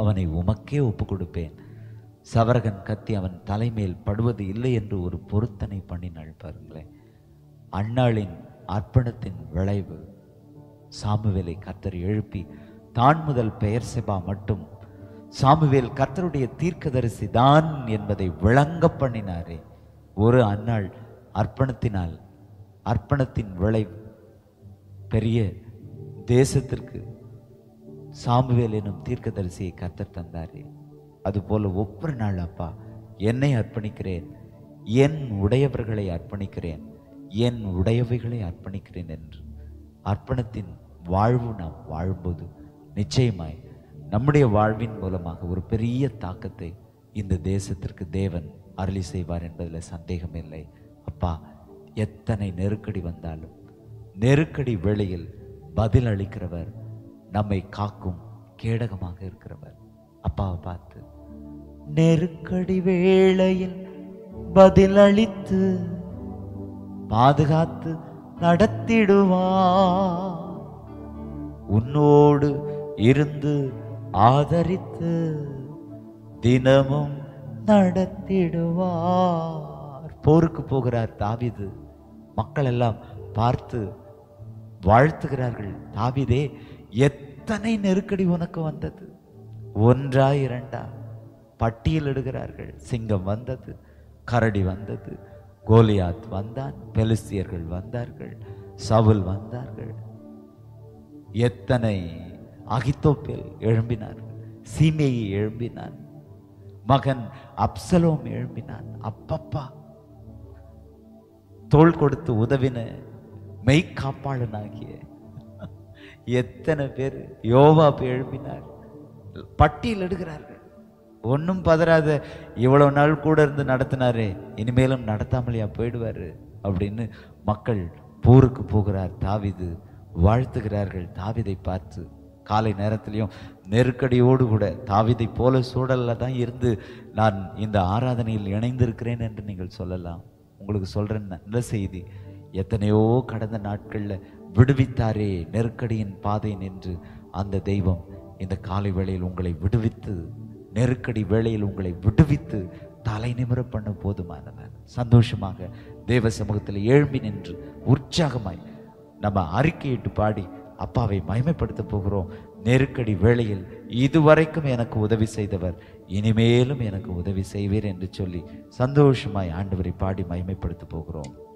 அவனை உமக்கே ஒப்பு கொடுப்பேன் சவரகன் கத்தி அவன் தலைமேல் படுவது இல்லை என்று ஒரு பொருத்தனை பண்ணினாள் பாருங்களேன் அன்னாளின் அர்ப்பணத்தின் விளைவு சாமுவேலை கர்த்தர் எழுப்பி தான் முதல் பெயர் செபா மட்டும் சாமுவேல் கர்த்தருடைய தீர்க்கதரிசி தான் என்பதை விளங்க பண்ணினாரே ஒரு அன்னாள் அர்ப்பணத்தினால் அர்ப்பணத்தின் விளைவு பெரிய தேசத்திற்கு சாமுவேல் எனும் தீர்க்கதரிசியை கர்த்தர் தந்தாரே அதுபோல ஒவ்வொரு நாள் அப்பா என்னை அர்ப்பணிக்கிறேன் என் உடையவர்களை அர்ப்பணிக்கிறேன் என் உடையவைகளை அர்ப்பணிக்கிறேன் என்று அர்ப்பணத்தின் வாழ்வு நாம் வாழும்போது நிச்சயமாய் நம்முடைய வாழ்வின் மூலமாக ஒரு பெரிய தாக்கத்தை இந்த தேசத்திற்கு தேவன் அருளி செய்வார் என்பதில் சந்தேகம் இல்லை அப்பா எத்தனை நெருக்கடி வந்தாலும் நெருக்கடி வேளையில் பதில் அளிக்கிறவர் நம்மை காக்கும் கேடகமாக இருக்கிறவர் அப்பாவை பார்த்து நெருக்கடி வேளையில் பதில் அளித்து பாதுகாத்து நடத்திடுவார் உன்னோடு இருந்து ஆதரித்து தினமும் நடத்திடுவார் போருக்கு போகிறார் தாவீது மக்கள் எல்லாம் பார்த்து வாழ்த்துகிறார்கள் தாவீதே எத்தனை நெருக்கடி உனக்கு வந்தது ஒன்றா இரண்டா பட்டியலிடுகிறார்கள் சிங்கம் வந்தது கரடி வந்தது கோலியாத் வந்தான் பெலிஸ்தியர்கள் வந்தார்கள் சவுல் வந்தார்கள் எத்தனை அகித்தோப்பேல் எழும்பினார்கள் சீமேயி எழும்பினான் மகன் அப்சலோம் எழும்பினான் அப்பப்பா தோள் கொடுத்து உதவின மெய்க்காப்பாளனாகிய எத்தனை பேர் யோவாப் எழுப்பினார் பட்டியல் எடுக்கிறார்கள் ஒன்றும் பதறாத இவ்வளவு நாள் கூட இருந்து நடத்தினாரே இனிமேலும் நடத்தாமலையா போயிடுவாரு அப்படின்னு மக்கள் போருக்கு போகிறார் தாவிது வாழ்த்துகிறார்கள் தாவிதை பார்த்து காலை நேரத்திலையும் நெருக்கடியோடு கூட தாவிதை போல சூழல்ல தான் இருந்து நான் இந்த ஆராதனையில் இணைந்திருக்கிறேன் என்று நீங்கள் சொல்லலாம் உங்களுக்கு சொல்றேன் நல்ல செய்தி எத்தனையோ கடந்த நாட்கள்ல விடுவித்தாரே நெருக்கடியின் பாதை நின்று அந்த தெய்வம் இந்த காலை வேளையில் உங்களை விடுவித்து நெருக்கடி வேளையில் உங்களை விடுவித்து தலை நிமிர பண்ண போதுமானவர் சந்தோஷமாக தேவ சமூகத்தில் எழும்பி நின்று உற்சாகமாய் நம்ம அறிக்கையிட்டு பாடி அப்பாவை மகிமைப்படுத்த போகிறோம் நெருக்கடி வேளையில் இதுவரைக்கும் எனக்கு உதவி செய்தவர் இனிமேலும் எனக்கு உதவி செய்வீர் என்று சொல்லி சந்தோஷமாய் ஆண்டவரை பாடி மகிமைப்படுத்த போகிறோம்